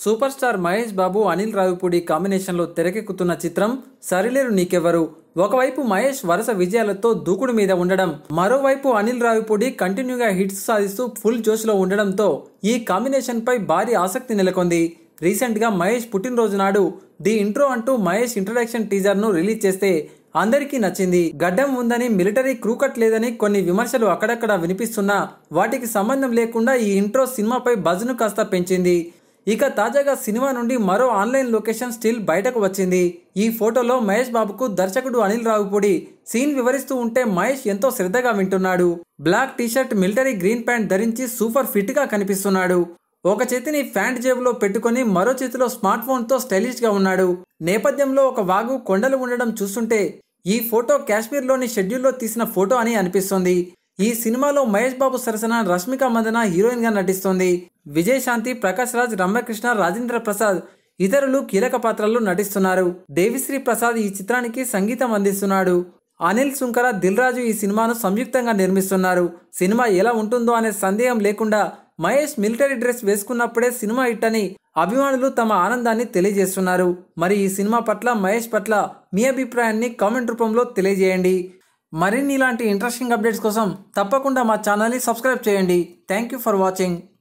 super star Mahesh Babu Anil Ravipudi కాంబినేషన్లో తెరకెక్కుతున్న చిత్రం సరిలేరు నీకెవరు ఒకవైపు మహేష్ వరుస విజయాలతో దూకుడు మీద ఉండడం మరోవైపు అనిల్ రావిపూడి కంటిన్యూగా హిట్స్ సాధిస్తూ ఫుల్ జోష్లో ఉండడంతో ఈ కాంబినేషన్ పై భారీ ఆసక్తి నెలకొంది రీసెంట్ గా మహేష్ పుట్టినరోజు నాడు ది ఇంట్రో అంటూ మహేష్ ఇంట్రడక్షన్ టీజర్ ను రిలీజ్ చేస్తే అందరికీ నచ్చింది గడ్డం ఉందని మిలిటరీ క్రూకట్ లేదని కొన్ని విమర్శలు అక్కడక్కడ వినిపిస్తున్నా వాటికి సంబంధం లేకుండా ఈ ఇంట్రో సినిమాపై బజ్ను కాస్త పెంచింది ఇక తాజాగా సినిమా నుండి మరో ఆన్లైన్ లొకేషన్ స్టిల్ బయటకు వచ్చింది ఈ ఫోటోలో మహేష్ బాబుకు దర్శకుడు అనిల్ రావుపూడి సీన్ వివరిస్తూ ఉంటే మహేష్ ఎంతో శ్రద్ధగా వింటున్నాడు black T shirt military green pant ధరించి సూపర్ ఫిట్ గా కనిపిస్తున్నాడు ఒక చేతిని ప్యాంట్ జేబులో పెట్టుకొని మరో చేతిలో స్మార్ట్ ఫోన్ తో స్టైలిష్ గా ఉన్నాడు నేపథ్యంలో ఒక వాగు కొండలు ఉండడం చూస్తుంటే ఈ ఫోటో కాశ్మీర్లోని షెడ్యూల్లో తీసిన ఫోటో అని అనిపిస్తోంది ఈ సినిమాలో మహేష్ బాబు సరసన రష్మిక మందన హీరోయిన్ గా నటిస్తోంది విజయశాంతి ప్రకాష్ రాజ్ రమ్యకృష్ణ రాజేంద్ర ప్రసాద్ ఇతరులు కీలక పాత్రల్లో నటిస్తున్నారు దేవిశ్రీ ప్రసాద్ ఈ చిత్రానికి సంగీతం అందిస్తున్నాడు అనిల్ సుంకర దిల్ రాజు ఈ సినిమాను సంయుక్తంగా నిర్మిస్తున్నారు సినిమా ఎలా ఉంటుందో అనే సందేహం లేకుండా మహేష్ మిలిటరీ డ్రెస్ వేసుకున్నప్పుడే సినిమా హిట్ అని అభిమానులు తమ ఆనందాన్ని తెలియజేస్తున్నారు మరి ఈ సినిమా పట్ల మహేష్ పట్ల మీ అభిప్రాయాన్ని కామెంట్ రూపంలో తెలియజేయండి మరిన్ని ఇలాంటి ఇంట్రెస్టింగ్ అప్డేట్స్ కోసం తప్పకుండా మా ఛానల్ని సబ్స్క్రైబ్ చేయండి థ్యాంక్ యూ ఫర్ వాచింగ్